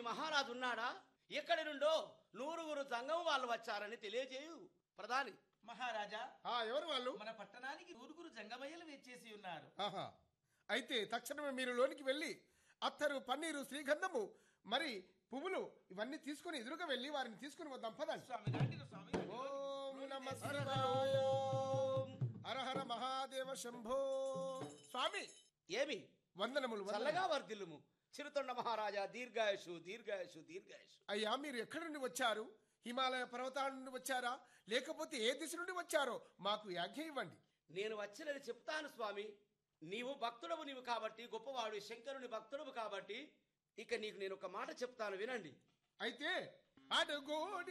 మహారాజు ఉన్నాడా ఎక్కడి నుండో నూరుగురు సంఘం వాళ్ళు వచ్చారని తెలియజేయు ప్రధాని మహారాజా ఆ ఎవరు వాళ్ళు మన పట్టణానికి నూరుగురు జంగమయ్యలు వేచేసి ఉన్నారు ఆహా అయితే తక్షణమే మీరు లోనికి వెళ్ళి అత్తరు పన్నీరు శ్రీగంధము మరి పువ్వులు ఇవన్నీ తీసుకుని ఎదురుగా వెళ్ళి వారిని తీసుకుని వద్దాం పదండి స్వామి రండి స్వామి రండి. ఓం నమ శివాయ. హర హర మహాదేవ శంభో స్వామి ఏమి వందనములు వందనములు. చల్లగా వర్ధిల్లుము చిరుతొండ మహారాజా దీర్ఘాయుషు దీర్ఘాయుషు దీర్ఘాయుషు అయ్యా మీరు ఎక్కడి నుండి వచ్చారు హిమాలయ పర్వతాల నుండి వచ్చారా లేకపోతే ఏ దిశ నుండి వచ్చారో మాకు యాజ్ఞ ఇవ్వండి నేను వచ్చినది చెప్తాను స్వామి నీవు భక్తుడవు నీవు కాబట్టి గొప్పవాడు శంకరుని భక్తుడవు కాబట్టి ఇక నీకు నేను ఒక మాట చెప్తాను వినండి అయితే అడుగోడి